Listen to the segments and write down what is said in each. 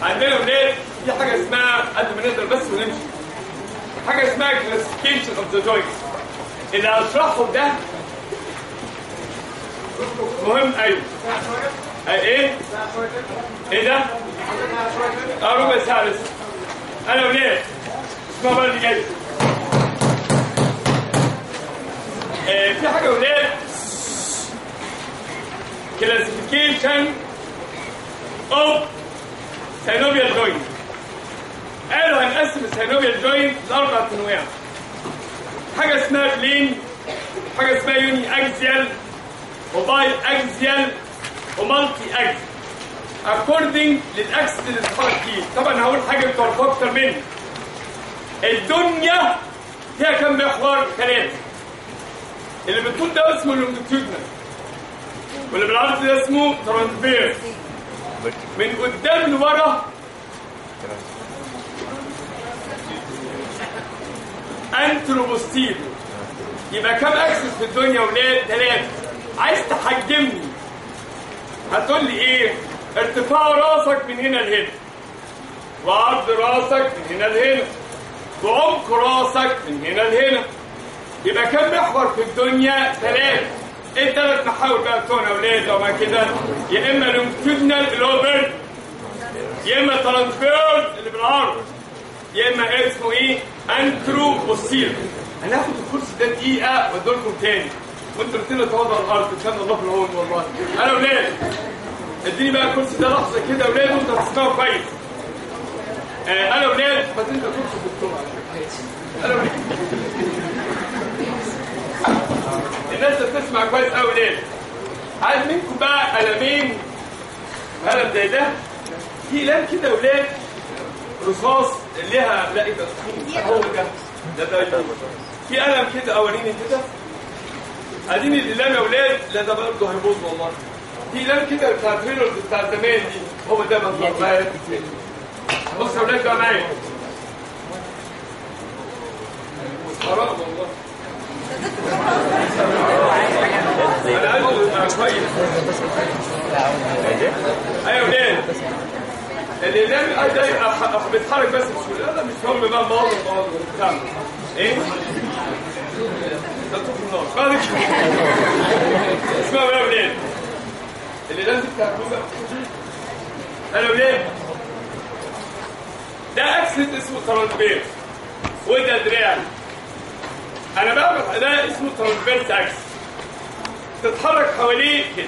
عندنا ولاد في حاجه اسمها قد ما نقدر بس ونمشي حاجه اسمها كلاسيفيكيشن اوف ذا جوينتس اللي هشرحه ده مهم ايوه آه، ايه ايه ده اه ربع ساعه لسه انا ولاد اسمعوا بقى اللي جاي آه، في حاجه ولاد كلاسيفيكيشن اوف سينوبيال جوينت قالوا هنقسم السينوبيال جوينت لاربع انواع حاجه اسمها بلين حاجه اسمها يوني اكزيال وباي اكزيال ومالتي اكزيال اكوردنج للاكس اللي اتحرك فيه طبعا هقول حاجه بتعرفوها اكتر مني الدنيا فيها كم محور ثلاثه اللي بالطول ده اسمه لونجيتيودنال واللي بالعرض ده اسمه ترانسفيرس من قدام لورا انتروبوستيل يبقى كم اكسس في الدنيا ولاد ثلاثة عايز تحجمني هتقول لي ايه ارتفاع راسك من هنا لهنا وعرض راسك من هنا لهنا وعمق راسك من هنا لهنا يبقى كم محور في الدنيا ثلاثة ايه الثلاث محاور بقى بتوعنا يا ولاد وما كده يا اما لونجتيودنال اللي هو بيرد يا اما ترانسفيرس اللي بالعرض يا اما إيه اسمه ايه انترو بوستير هناخد الكرسي ده دقيقه وادول لكم تاني وانتوا الاثنين تقعدوا على الارض ان شاء الله في العون والله انا ولاد اديني بقى الكرسي ده لحظه كده يا ولاد وانتوا هتسمعوا كويس آه انا ولاد ما تنسى كرسي الدكتور على فكرة. انا ولاد الناس اللي بتسمع كويس قوي ليه عايز منكم بقى قلمين قلم زي ده في قلم كده يا ولاد رصاص ليها لا ايه ده هو ده ده ده في قلم كده اوريني كده اديني الاقلام يا ولاد لا ده برضه هيبوظ والله في قلم كده بتاع تريلرز بتاع زمان دي هو ده بالظبط بص يا ولاد بقى معايا حرام والله انا قلت كويس ايوه ليه الاعلام ده بيتحرك بس بسهوله لا مش مهم بقى مواضيع مواضيع بتاع ايه ده طوف النار بعد كده اسمعوا بقى يا ولاد الاعلام دي بتاع الكوبا انا ولاد ده اكسس اسمه ترانسفير وده دراع انا بعمل ده اسمه ترانسفيرس اكس تتحرك حواليه كده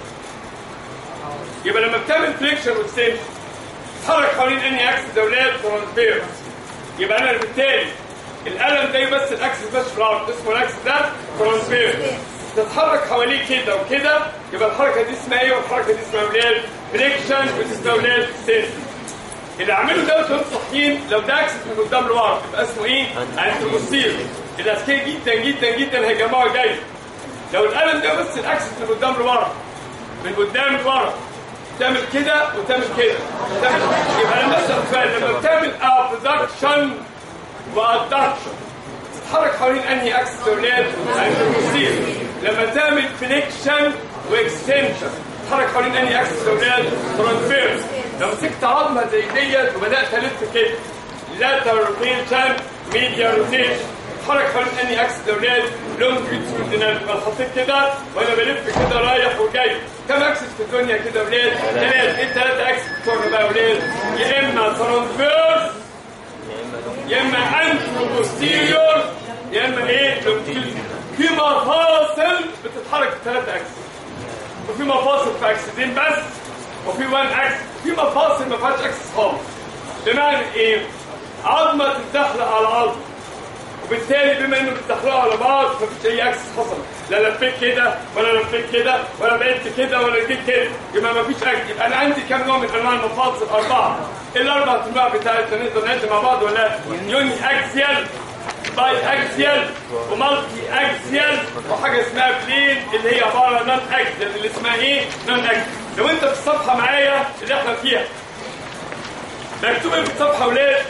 يبقى لما بتعمل فليكشن واكستنشن تتحرك حوالين انهي اكس ده ولاد ترانسفيرس يبقى انا بالتالي القلم ده يمثل اكسس بس في الارض اسمه الاكس ده ترانسفيرس تتحرك حواليه كده وكده يبقى الحركه دي اسمها ايه والحركه دي اسمها ولاد فليكشن ودي اسمها ولاد اكستنشن اللي عمله ده وانتوا صحيين لو ده اكسس من قدام لورا يبقى اسمه ايه؟ انتروبوستير الاذكياء جدا جدا جدا هيجمعوا جاي لو القلم ده بس الاكسس من قدام لورا من قدام لورا تعمل كده وتعمل كده تعمل يبقى انا مثلا سؤال لما بتعمل ابدكشن وادكشن تتحرك حوالين انهي اكسس يا ولاد؟ انتروبوستير لما تعمل فليكشن واكستنشن تتحرك حوالين انهي اكسس يا ولاد؟ ترانسفيرس لو مسكت عظمه زي ديت وبدات الف كده لاتر روتيشن ميديا روتيشن اتحرك حوالين انهي اكسس يا ولاد؟ لونجيتيودينال يبقى حطيت كده وانا بلف كده رايح وجاي كم اكسس في الدنيا كده يا ولاد؟ ثلاث ايه الثلاثه اكسس بتوعنا بقى يا ولاد؟ يا اما ترانسفيرس يا اما انتروبوستيريور يا اما ايه؟ لونجيتيودينال في مفاصل بتتحرك في الثلاثه اكسس وفي مفاصل في اكسسين بس وفي وان اكس في مفاصل ما فيهاش اكسس خالص بمعنى ايه عظمه تتدخل على عظمه وبالتالي بما انه بيتدخلوا على بعض مفيش اي اكسس حصل لا لفيت كده ولا لفيت كده ولا بعدت كده ولا جيت كده يبقى مفيش اكسس يبقى انا عندي كام نوع من انواع المفاصل اربعه ايه الاربع انواع بتاعتنا نقدر نعد مع بعض ولا يوني اكسيال باي اكسيال ومالتي اكسيال وحاجه اسمها بلين اللي هي عباره عن نون اكسيال اللي اسمها ايه؟ نون اكسيال لو انت في الصفحه معايا اللي احنا فيها مكتوب ايه في الصفحه ولاد؟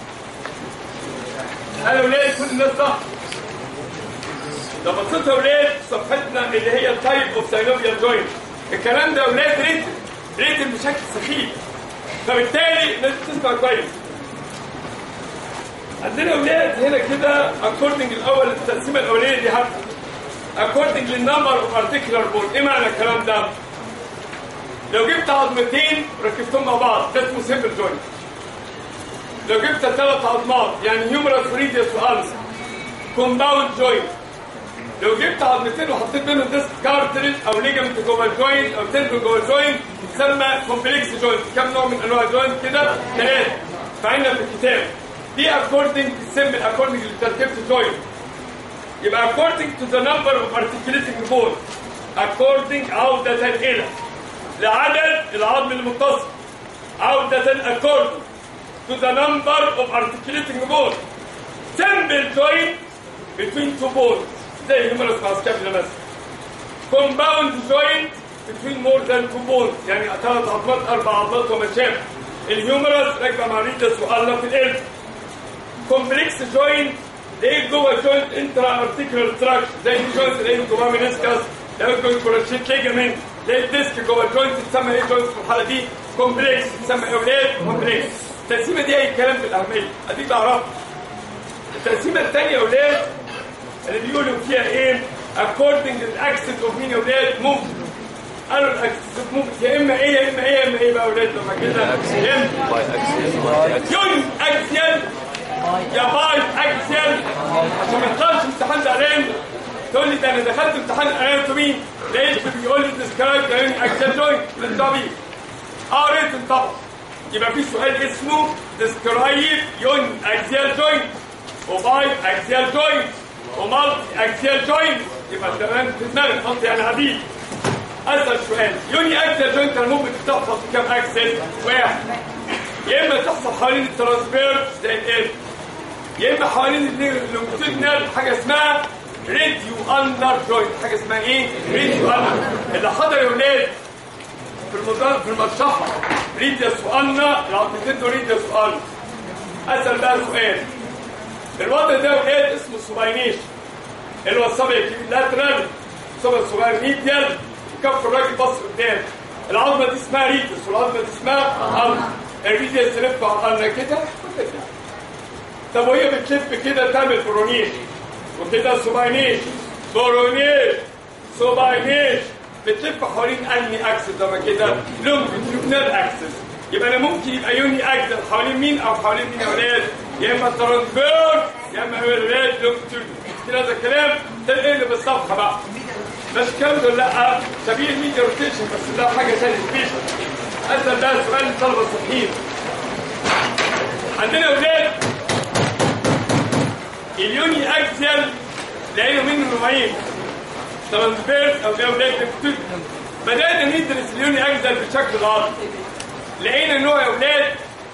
انا ولاد كل الناس صح لو بصيت يا ولاد صفحتنا اللي هي التايب اوف ساينوفيال جوينت الكلام ده يا ولاد ريتم ريتم بشكل سخيف فبالتالي لازم تسمع كويس عندنا اولاد هنا كده اكوردنج الاول التقسيمه الاولانيه دي هبدا اكوردنج للنمبر اوف ارتكلر بول ايه معنى الكلام ده؟ لو جبت عظمتين ركبتهم مع بعض ده اسمه سيمبل جوينت لو جبت ثلاث عظمات يعني هيومرس ريديوس والس كومباوند جوينت لو جبت عظمتين وحطيت بينهم ديسك كارتريج او ليجمنت جوه الجوينت او تندو جوه الجوينت يتسمى كومبلكس جوينت كم نوع من انواع الجوينت كده؟ ثلاثه فعندنا في الكتاب دي according symbol according لتركيبة الجوينت يبقى according to the number of articulating bones according عودة إلى لعدد العظم المتصل عودة according to the number of articulating bones simple joint between two bones زي humerus مع scapula مثلا compound joint between more than two bones يعني ثلاث عظمات اربع عظمات وما شابه الهيومرس راكبه مع ريدس وقلة في القلب كومبلكس جوينت لقيت جوه جوينت انترا ارتيكولار ستراكشر زي الجوينت لقيت جواه منسكس لقيت جوه كوراشيت ليجامنت لقيت ديسك جوه الجوينت تسمى ايه جوينت في الحاله دي كومبلكس تسمى اولاد كومبلكس التقسيمه دي اي كلام في الاهميه اديك بعرفها التقسيمه الثانيه اولاد اللي بيقولوا فيها ايه according to the axis of مين يا اولاد movement قالوا الاكسس اوف movement يا اما ايه يا اما ايه يا اما ايه بقى يا اولاد لما كده يا اما يون اكسيال يا باي اكسل عشان ما تطلعش امتحان زعلان تقول لي ده انا دخلت امتحان اناتومي لقيت بيقول لي ديسكرايب ده اكسل جوينت بالطبيعي اه ريتم طبعا يبقى في سؤال اسمه ديسكرايب يون اكسيال جوينت وباي اكسيال جوينت ومالتي اكسيال جوينت يبقى تمام في دماغك حط يعني عديد اسال سؤال يوني اكسيال جوينت انا ممكن تحفظ كام اكسل واحد يا اما تحصل حوالين الترانسفيرس زي القلب يا اما حوالين اللونجيتودنال حاجه اسمها راديو اندر جوينت حاجه اسمها ايه؟ راديو اندر اللي حضر يا ولاد في المدار في المشرحه ريديوس وانا العضلتين دول ريديوس وانا اسال بقى سؤال الوضع ده يا ولاد اسمه سوباينيشن اللي هو الصبع لاترال الصبع الصغير ميديال وكف الراجل بص قدام العظمه دي اسمها ريديوس والعظمه دي اسمها انا الريديوس تلف على كده طب وهي بتلف كده تعمل برونيش وكده سوباينيش برونيش سوباينيش بتلف حوالين انهي اكسس ده كده لونجيتيودنال اكسس يبقى انا ممكن يبقى يوني اكسس حوالين مين او حوالين مين يا ولاد يا اما ترانسفير يا اما ولاد لونجيتيود كده هذا الكلام ده اللي بالصفحه بقى بس الكلام ده لا شبيه الميديا روتيشن بس ده حاجه ثانيه سبيشال اسال بقى سؤال للطلبه الصحيين عندنا ولاد اليوني اكسيال لقينا منه نوعين ترانسفيرس او ده ولاد لونجيتيود بدانا ندرس اليوني اكسيال بشكل غلط لقينا نوع يا ولاد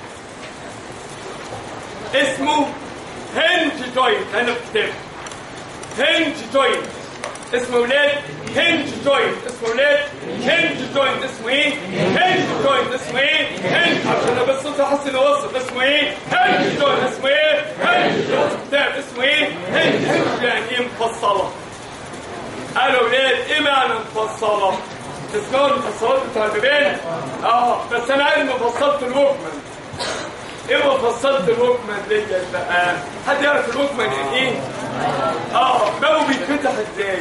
اسمه هنج جوينت هنا في الكتاب هنج جوينت اسمه ولاد هنج جوينت اسمه ولاد هنج جوينت اسمه ايه هنج جوينت اسمه ايه هنج عشان انا بس صوتي احسن اوصل اسمه ايه هنج جوينت اسمه ايه هنج جوينت كتاب اسمه ايه هنج هنج يعني ايه مفصله قالوا ولاد ايه معنى مفصله تسمعوا المفصلات بتاع البيبان اه بس انا عايز مفصله الوكمان ايه مفصلة الوكمان ديت بقى حد يعرف الوكمان يعني ايه اه بابه بيتفتح ازاي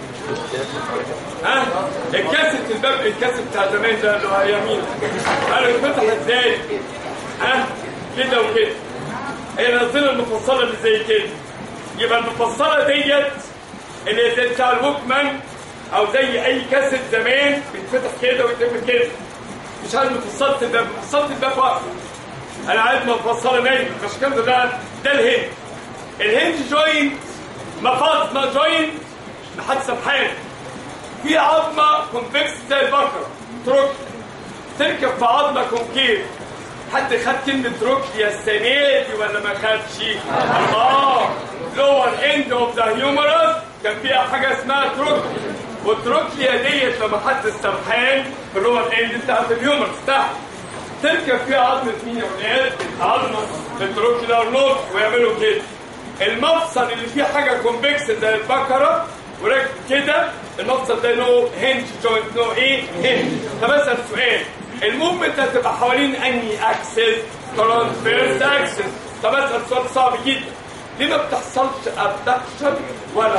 ها الكاسيت الباب الكاسيت بتاع زمان ده اللي هو يمين قالوا يتفتح ازاي ها كده وكده هي نازله المفصله اللي زي كده يبقى المفصله ديت اللي زي بتاع الوكمان او زي اي كاسيت زمان بيتفتح كده ويتقفل كده مش عايز مفصله الباب مفصله الباب واقفه انا عايز مفصله نايمه مش كده ده ده الهنج الهنج جوينت مفاصل جوينت محادثه بحاجه في عظمه كونفكس زي البكره تروك تركب في عظمه كونكيف حد خد كلمه تروكليا السنه دي ولا ما خدش؟ الله لور اند اوف ذا هيومرس كان فيها حاجه اسمها تروكليا والتروكليا ديت لما حد استرحان في اللور اند بتاعت الهيومرس تحت تركب فيها عظمة مين يا ولاد؟ عظمة التروكيلار نوت ويعملوا كده. المفصل اللي فيه حاجة كونفكس زي البكرة وراكب كده المفصل ده له هنج جوينت له ايه؟ هنج. طب اسأل سؤال الموفمنت هتبقى حوالين انهي اكسس ترانسفيرس اكسس طب اسال سؤال صعب جدا ليه ما بتحصلش ابدكشن ولا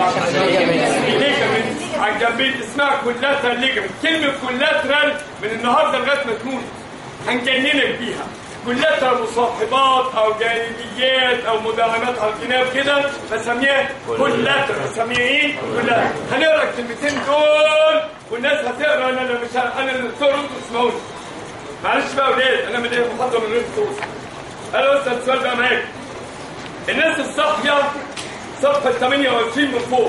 ليجامنت على الجنبين اسمها كولاترال ليجامنت كلمه كولاترال من النهارده لغايه ما تموت هنجننك بيها كلها مصاحبات او جانبيات او مداهمات على الجناب كده بسميها كلها بسميها ايه؟ كلها هنقرا الكلمتين دول والناس هتقرا انا اللي مش ه- انا اللي دكتور انتوا تسمعوني معلش بقى يا ولاد انا مدير محاضره من غير فلوس انا اسال السؤال ده معاك الناس الصاحيه صفحه 28 من فوق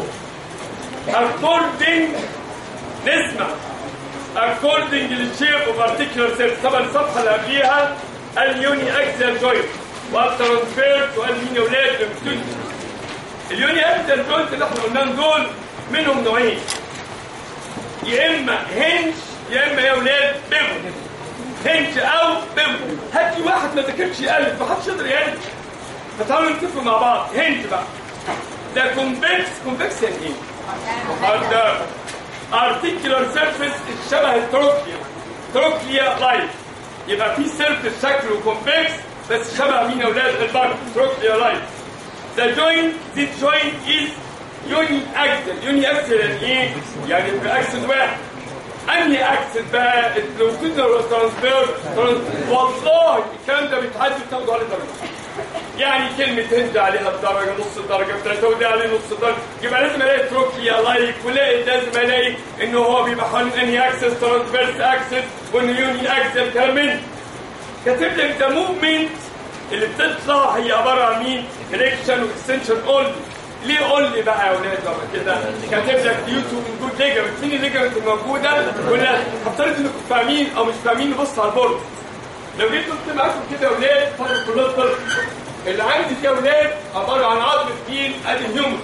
according نسمع according للشيب of particular cells طبعا الصفحه اللي قبليها اليوني اكسل جوينت والترانسفيرت وقال مين يا ولاد بمكتوب اليوني اكسل جوينت اللي احنا قلناهم دول منهم نوعين يا اما هنج يا اما يا ولاد بيبو هنج او بيبو هات لي واحد ما ذاكرش يالف ما حدش يقدر يالف فتعالوا نتفق مع بعض هنج بقى ده كونفكس كونفكس يعني ايه؟ ده ارتيكولار سيرفيس شبه التروكليا تروكليا لايك يبقى في سيرفيس شكله كونفكس بس شبه مين يا اولاد البر تروكليا لايك ذا جوينت ذا جوينت از يوني اكسل يوني اكسل يعني ايه؟ يعني في اكسل واحد انهي اكسل بقى لو كنا ترانسفير والله الكلام ده بيتعدي بتاخده عليه درجه يعني كلمة هند عليها بدرجة نص درجة ثلاثة وده عليه نص درجة يبقى لازم الاقي تروكليا لايك ولاقي لازم الاقي ان هو بيبقى حوالين انهي اكسس ترانسفيرس اكسس وانه يوني اكسل كلام من كاتب لك ده موفمنت اللي بتطلع هي عبارة عن مين؟ فريكشن واكستنشن اونلي ليه قول لي بقى يا ولاد لما كده كاتب لك يوتيوب وجود ليجامنت مين الليجامنت الموجوده ولا هفترض انكم فاهمين او مش فاهمين نبص على البورد لو جيت قلت معاكم كده يا ولاد فرق كلها الطرق اللي عندي دي يا ولاد عباره عن عظم تقيل ادي الهيومرس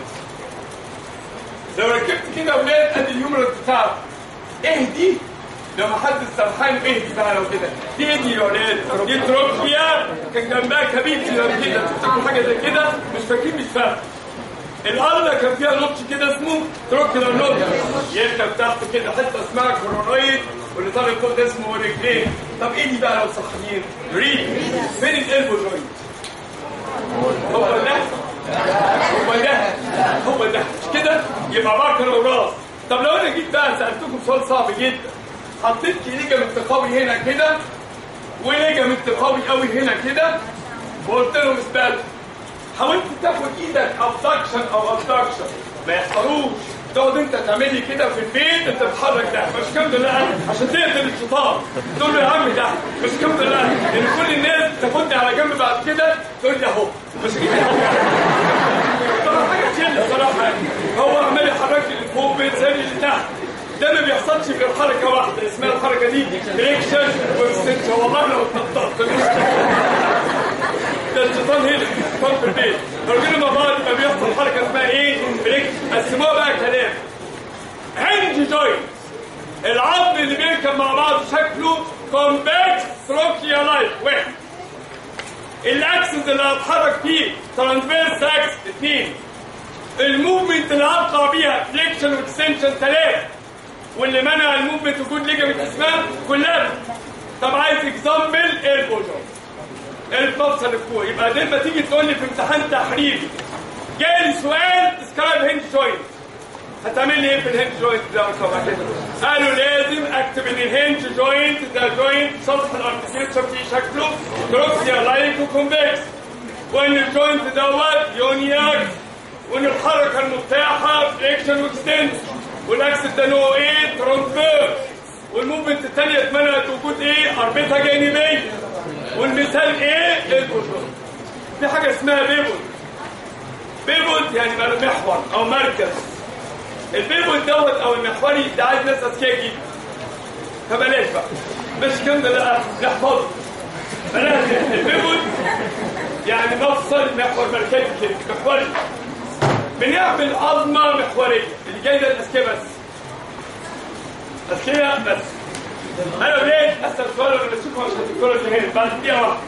لو ركبت كده يا ولاد ادي الهيومرس بتاعه ايه دي؟ لو ما حد سرحان ايه دي بقى لو كده دي دي يا ولاد دي تروكيا كان جنبها كبير كده كده تفتكروا حاجه زي كده مش فاكرين مش فاهم الارض كان فيها نوتش كده اسمه تروكيلر نوتش يركب تحت كده حته اسمها كورونويد واللي طالع فوق ده اسمه رجلين طب ايه دي بقى لو صحيين ريد فين الالبو جوينت هو ده هو ده هو ده مش كده يبقى بكر وراس طب لو انا جيت بقى سالتكم سؤال صعب جدا حطيت ليجامنت قوي هنا كده وليجامنت قوي قوي هنا كده وقلت لهم اثبتوا حاولت تاخد ايدك ابدكشن او ابدكشن ما يحصلوش تقعد انت تعمل لي كده في البيت انت بتحرك ده مش كام لا عشان تقتل الشيطان تقول له يا عم ده مش كام لا لان كل الناس تاخدني على جنب بعد كده تقول لي اهو مش كده طبعا حاجه تشيل الصراحه يعني. هو عمال يحرك لي لفوق بيتسالي لتحت ده ما بيحصلش غير حركه واحده اسمها الحركه دي بريكشن واكستنشن والله لو اتنططت ده الشيطان هنا الشيطان في البيت لو جينا مع بعض يبقى بيحصل حركه اسمها ايه؟ بريك قسموها بقى كلام هنج جوينت العظم اللي بيركب مع بعض شكله كونفكس تروكيا لايك واحد الاكسس اللي هتحرك فيه ترانسفيرس اكس اثنين الموفمنت اللي هطلع بيها فليكشن واكستنشن ثلاثه واللي منع الموفمنت وجود ليجامنت اسمها كلها طب عايز اكزامبل البو جوينت المفصل اللي فوق يبقى دي لما تيجي تقول لي في امتحان تحريري جالي سؤال ديسكرايب هند جوينت هتعمل لي ايه في الهند جوينت ده طبعا كده قالوا لازم اكتب ان الهند جوينت ده جوينت سطح الارتكيوليشن فيه شكله تروكسيا لايك وكونفكس وان الجوينت دوت يونياك وان الحركه المتاحه فليكشن واكستنس والاكسس ده نوع ايه ترانسفير والموفمنت الثانيه اتمنعت وجود ايه اربطه جانبيه والمثال ايه البوجون في حاجه اسمها بيبول بيبول يعني محور او مركز البيبول دوت او المحوري ده عايز ناس اذكياء جدا فبلاش بقى مش كام ده لا نحفظه بلاش البيبول يعني مفصل محور مركزي كده محوري بنعمل عظمه محوريه اللي جاي ده الاذكياء بس اذكياء بس انا ليه اسال سؤال ولا بشوفه عشان الدكتور اللي هنا بعد دقيقه واحده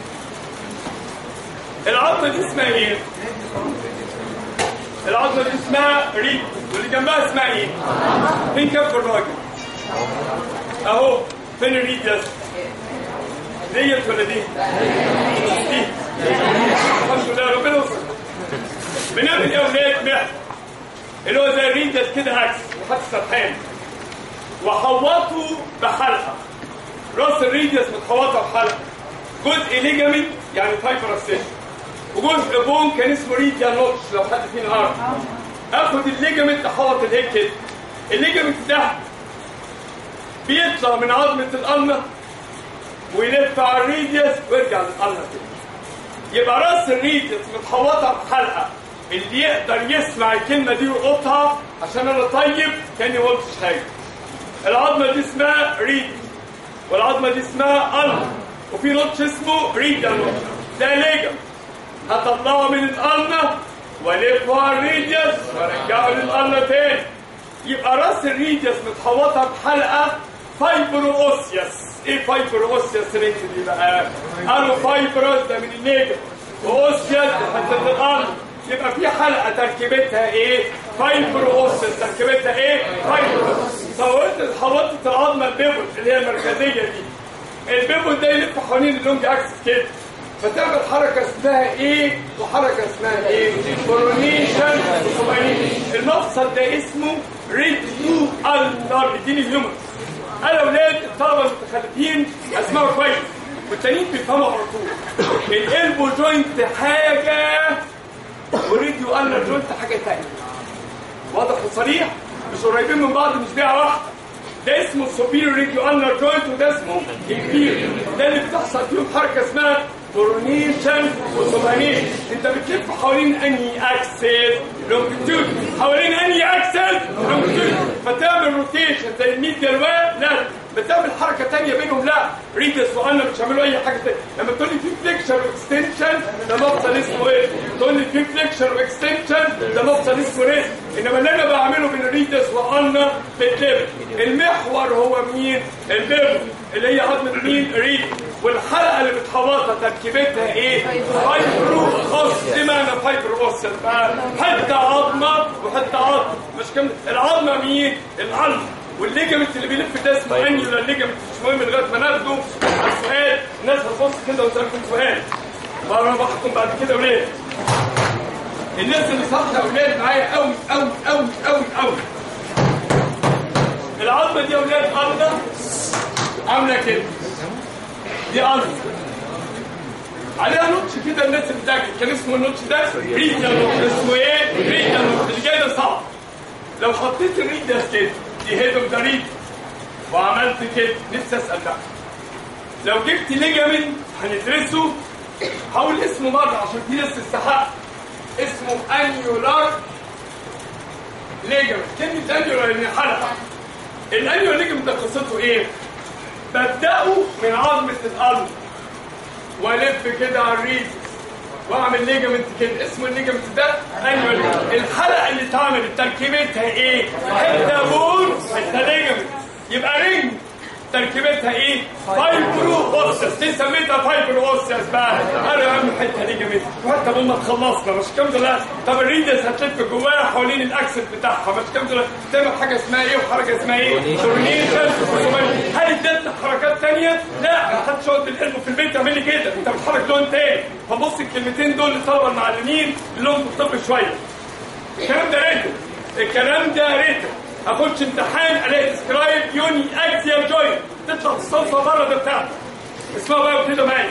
العظمه دي اسمها ايه؟ العظمه دي اسمها ريد واللي جنبها اسمها ايه؟ فين كف الراجل؟ اهو فين الريد يا ديت ولا دي؟ دي الحمد لله ربنا يستر بنعمل ايه يا ولاد محور اللي هو زي ريدس كده عكس وحط سطحين وحوطه بحلقه راس الريدس متحوطه بحلقه جزء ليجامنت يعني فايبر ستيشن وجزء بون كان اسمه ريديا نوتش لو حد فينا عارف اخد الليجامنت احوط الهيك كده الليجامنت ده بيطلع من عظمه القلمه ويلف على الريديوس ويرجع للقلمه تاني يبقى راس الريديوس متحوطه بحلقه اللي يقدر يسمع الكلمه دي ويلقطها عشان انا طيب كاني ما قلتش حاجه العظمه دي اسمها ريديوس والعظمه دي اسمها قلمه وفي نوتش اسمه ريديا نوتش ده ليجم هطلعه من القلمه والفه على الريديوس وارجعه للقلمه تاني يبقى راس الريديوس متحوطه بحلقه فايبرو اوسيوس ايه فايبرو اوسيوس رينج دي بقى قالوا فايبروس ده من الليجم واوسيوس ده حته القلب يبقى في حلقه تركيبتها ايه فايبرو اوسيوس تركيبتها ايه فايبرو صورت حوطت العظمه البيبل اللي هي المركزيه دي البيبل ده يلف حوالين اللونج اكسس كده فتعمل حركه اسمها ايه وحركه اسمها ايه كورونيشن المفصل ده اسمه ريديو النار اديني الهيومن انا اولاد الطلبه المتخلفين اسمعوا كويس والتانيين بيفهموا على طول الالبو جوينت حاجه وريديو النار جوينت حاجه ثانيه واضح وصريح مش قريبين من بعض مش بيعه واحده ده اسمه السوبيريور ريديو النر جوينت وده اسمه الكبير ده اللي بتحصل فيهم حركه اسمها كورونيشن وسوبانيشن انت بتلف حوالين انهي اكسس لونجيتيود حوالين انهي اكسس لونجيتيود فتعمل روتيشن زي الميديال وير لا بتعمل حركه ثانيه بينهم لا ريدس وانا مش هعملوا اي حاجه ثانيه لما تقول لي في فليكشن واكستنشن ده مفصل اسمه ايه تقول لي في فليكشن واكستنشن ده مفصل اسمه ريس انما اللي انا بعمله بين ريدس وانا بتلف المحور هو مين البيبل اللي هي عظمه مين ريد والحلقه اللي بتحوطها تركيبتها ايه فايبرو اوس ايه معنى فايبرو اوس حته عظمه وحته عظمه مش كم العظمه مين العظم والليجمنت اللي بيلف ده اسمه انيولا ليجمنت مش مهم لغايه ما ناخده على السؤال الناس هتبص كده وتسالكم سؤال بقى انا بحكم بعد كده وليه الناس اللي صح اولاد معايا قوي قوي قوي قوي قوي العظمه دي يا اولاد عامله عامله كده دي عظمه عليها نوتش كده الناس اللي بتاكل كان اسمه النوتش ده ريدا نوتش اسمه ايه؟ ريدا نوتش اللي جاي ده صعب لو حطيت الريد ده كده دي هيد اوف ذا ريد وعملت كده نفسي اسال بقى لو جبت ليجامنت هندرسه هقول اسمه مره عشان في ناس تستحق اسمه انيولار ليجامنت كلمه انيولار يعني حلقه الانيولار ليجامنت ده قصته ايه؟ ببداه من عظمه القلب والف كده على الريد واعمل ليجامنت كده اسمه الليجامنت ده انيول الحلقه اللي اتعملت تركيبتها ايه؟ حته بون حته ليجامنت يبقى رينج تركيبتها ايه؟ فايبرو اوسس دي سميتها فايبرو اوسس بقى انا اهم حته ليجامنت وحتى لما خلصنا مش كام دولار طب الريدس هتلف جواها حوالين الاكسس بتاعها مش كام دولار تعمل حاجه اسمها ايه وحركه اسمها ايه؟ تورنيشن هل اديتنا حركات ثانيه؟ لا ما حدش يقعد بالقلب في البيت تعمل لي كده انت بتحرك لون تاني فبص الكلمتين دول للطلبه المعلمين اللي لهم في الطب شويه الكلام ده ريتم الكلام ده ريتم اخش امتحان الاقي ديسكرايب يوني اكسيال جوينت تطلع في الصلصه بره ده بتاعتك اسمها بقى كده معايا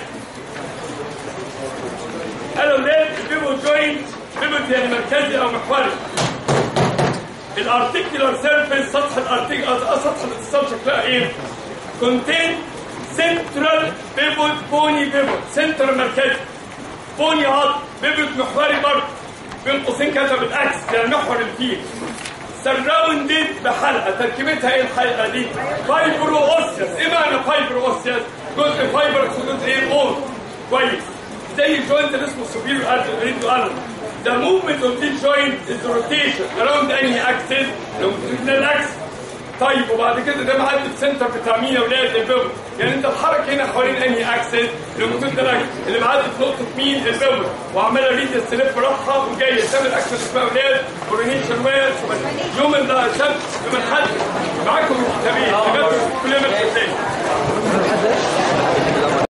قالوا ليه بيبو جوينت بيبو يعني مركزي او محوري الارتيكولار سيرفيس سطح الارتيكولار سطح الاتصال شكلها ايه؟ كونتين سنترال بيبوت بوني بيبوت سنتر مركزي بوني عظم بيبوت محوري برضه بين قوسين كتب الاكس يعني محور الفيل سراوندد بحلقه تركيبتها ايه الحلقه دي؟ فايبرو اوسيوس ايه معنى فايبرو اوسيوس؟ جزء فايبر وجزء ايه بون كويس زي الجوينت اللي اسمه سوبيريور ارتريدو الم The movement of this joint is rotation around any axis longitudinal axis طيب وبعد كده ده معدي السنتر بتاع مين يا ولاد البيبل يعني انت الحركه هنا حوالين انهي اكسس لونجيتودينال اكسس اللي معدي في نقطه مين البيبل وعماله ريد تلف راحه وجايه تعمل اكسس اسمها ولاد كورونيشن ويل يوم الشمس يوم الحد معاكم الكتابين كلنا مركزين